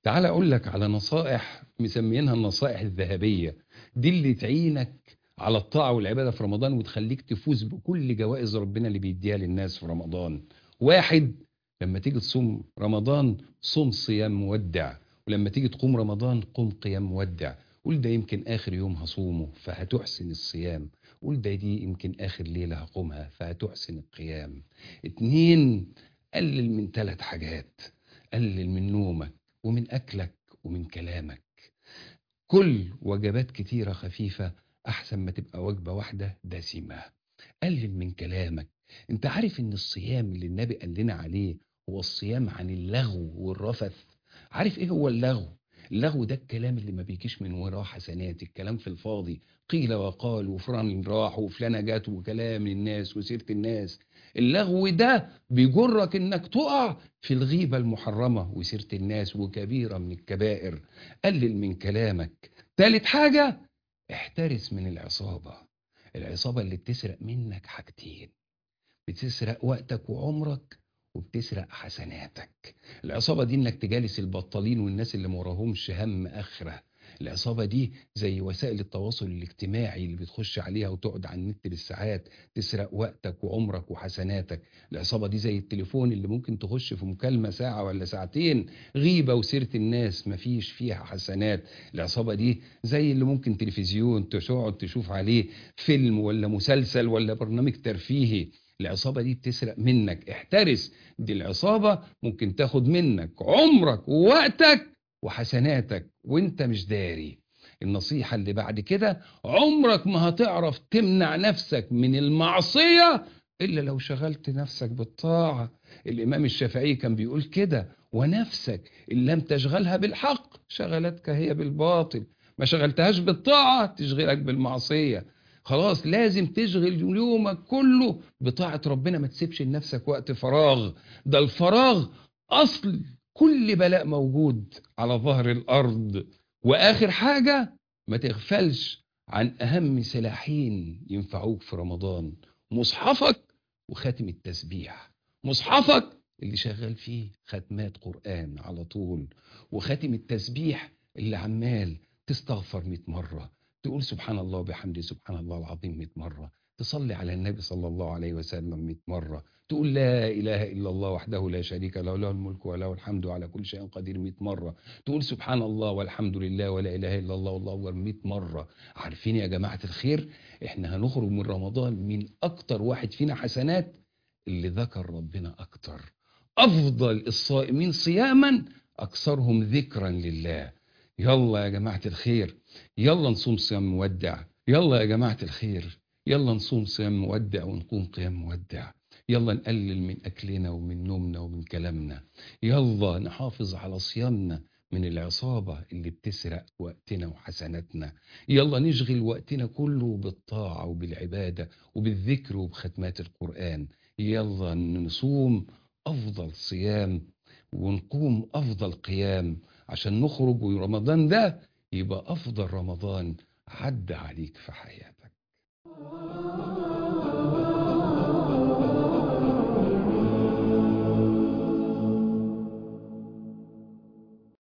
تعال اقول لك على نصائح مسميينها النصائح الذهبيه دي اللي تعينك على الطاعه والعباده في رمضان وتخليك تفوز بكل جوائز ربنا اللي بيديها للناس في رمضان واحد لما تيجي تصوم رمضان صوم صيام مودع ولما تيجي تقوم رمضان قم قيام مودع قول ده يمكن اخر يوم هصومه فهتحسن الصيام قول ده دي يمكن اخر ليله هقومها فهتحسن القيام اتنين قلل من ثلاث حاجات قلل من نومك ومن اكلك ومن كلامك كل وجبات كتيره خفيفه احسن ما تبقى وجبه واحده دسمه قلل من كلامك انت عارف ان الصيام اللي النبي قال لنا عليه هو الصيام عن اللغو والرفث عارف ايه هو اللغو اللغو ده الكلام اللي ما بيجيش من وراه حسنات الكلام في الفاضي قيل وقال وفلان راح وفلانة جات وكلام الناس وسيرة الناس اللغو ده بيجرك انك تقع في الغيبة المحرمة وسيرة الناس وكبيرة من الكبائر قلل من كلامك تالت حاجة احترس من العصابة العصابة اللي بتسرق منك حاجتين بتسرق وقتك وعمرك وبتسرق حسناتك العصابة دي انك تجالس البطالين والناس اللي موراهمش هم اخرة العصابة دي زي وسائل التواصل الاجتماعي اللي بتخش عليها وتقعد على النت بالساعات تسرق وقتك وعمرك وحسناتك العصابة دي زي التليفون اللي ممكن تخش في مكالمة ساعة ولا ساعتين غيبة وسيرة الناس مفيش فيها حسنات العصابة دي زي اللي ممكن تلفزيون تقعد تشوف عليه فيلم ولا مسلسل ولا برنامج ترفيهي العصابة دي بتسرق منك احترس دي العصابة ممكن تاخد منك عمرك ووقتك وحسناتك وانت مش داري النصيحة اللي بعد كده عمرك ما هتعرف تمنع نفسك من المعصية إلا لو شغلت نفسك بالطاعة الإمام الشافعي كان بيقول كده ونفسك إن لم تشغلها بالحق شغلتك هي بالباطل ما شغلتهاش بالطاعة تشغلك بالمعصية خلاص لازم تشغل يومك كله بطاعة ربنا ما تسيبش لنفسك وقت فراغ ده الفراغ أصل كل بلاء موجود على ظهر الأرض وآخر حاجة ما تغفلش عن أهم سلاحين ينفعوك في رمضان مصحفك وخاتم التسبيح مصحفك اللي شغال فيه ختمات قرآن على طول وخاتم التسبيح اللي عمال تستغفر 100 مرة تقول سبحان الله وبحمده سبحان الله العظيم 100 مرة تصلي على النبي صلى الله عليه وسلم 100 مرة تقول لا إله إلا الله وحده لا شريك له له الملك وله الحمد على كل شيء قدير 100 مرة تقول سبحان الله والحمد لله ولا إله إلا الله والله أكبر 100 مرة عارفين يا جماعة الخير إحنا هنخرج من رمضان من أكتر واحد فينا حسنات اللي ذكر ربنا أكتر أفضل الصائمين صياما أكثرهم ذكرا لله يلا يا جماعة الخير يلا نصوم صيام مودع يلا يا جماعة الخير يلا نصوم صيام مودع ونقوم قيام مودع يلا نقلل من أكلنا ومن نومنا ومن كلامنا يلا نحافظ على صيامنا من العصابة اللي بتسرق وقتنا وحسناتنا يلا نشغل وقتنا كله بالطاعة وبالعبادة وبالذكر وبختمات القرآن يلا نصوم أفضل صيام ونقوم أفضل قيام عشان نخرج ورمضان ده يبقى أفضل رمضان عدى عليك في حياتك